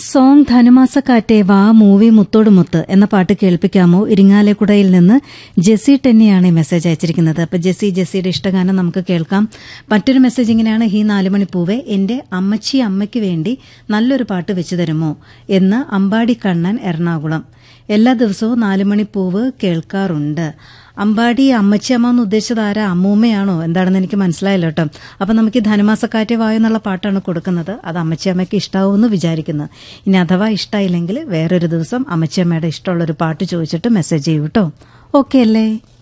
song ധനുമാസക്കാറ്റെ വാ movie മുത്തോട് മുത്ത് എന്ന പാട്ട് കേൾപ്പിക്കാമോ ഇരിങ്ങാലക്കുടയിൽ നിന്ന് ജെസി ടെന്നിയാണ് ഈ മെസ്സേജ് അയച്ചിരിക്കുന്നത് അപ്പൊ ജെസി ജെസിയുടെ ഇഷ്ടഗാനം നമുക്ക് കേൾക്കാം മറ്റൊരു മെസ്സേജ് ഇങ്ങനെയാണ് ഈ നാലുമണി പൂവെ എന്റെ അമ്മച്ചി അമ്മയ്ക്ക് വേണ്ടി നല്ലൊരു പാട്ട് വെച്ചു തരുമോ എന്ന് അമ്പാടി കണ്ണൻ എറണാകുളം എല്ലാ ദിവസവും നാലുമണി പൂവ് കേൾക്കാറുണ്ട് അമ്പാടി അമ്മച്ചിയമ്മ എന്ന് ഉദ്ദേശിച്ചത് ആരാ അമ്മൂമ്മയാണോ എന്താണെന്ന് എനിക്ക് മനസ്സിലായല്ലോ കേട്ടോ അപ്പൊ നമുക്ക് ഈ ധനുമാസക്കാറ്റ് വായു എന്നുള്ള പാട്ടാണ് കൊടുക്കുന്നത് അത് അമ്മച്ചിയമ്മയ്ക്ക് ഇഷ്ടാവുമെന്ന് വിചാരിക്കുന്നു ഇനി അഥവാ ഇഷ്ടമായില്ലെങ്കിൽ വേറൊരു ദിവസം അമ്മച്ചിയമ്മയുടെ ഇഷ്ടമുള്ളൊരു പാട്ട് ചോദിച്ചിട്ട് മെസ്സേജ് ചെയ്യൂ കേട്ടോ ഓക്കെ അല്ലേ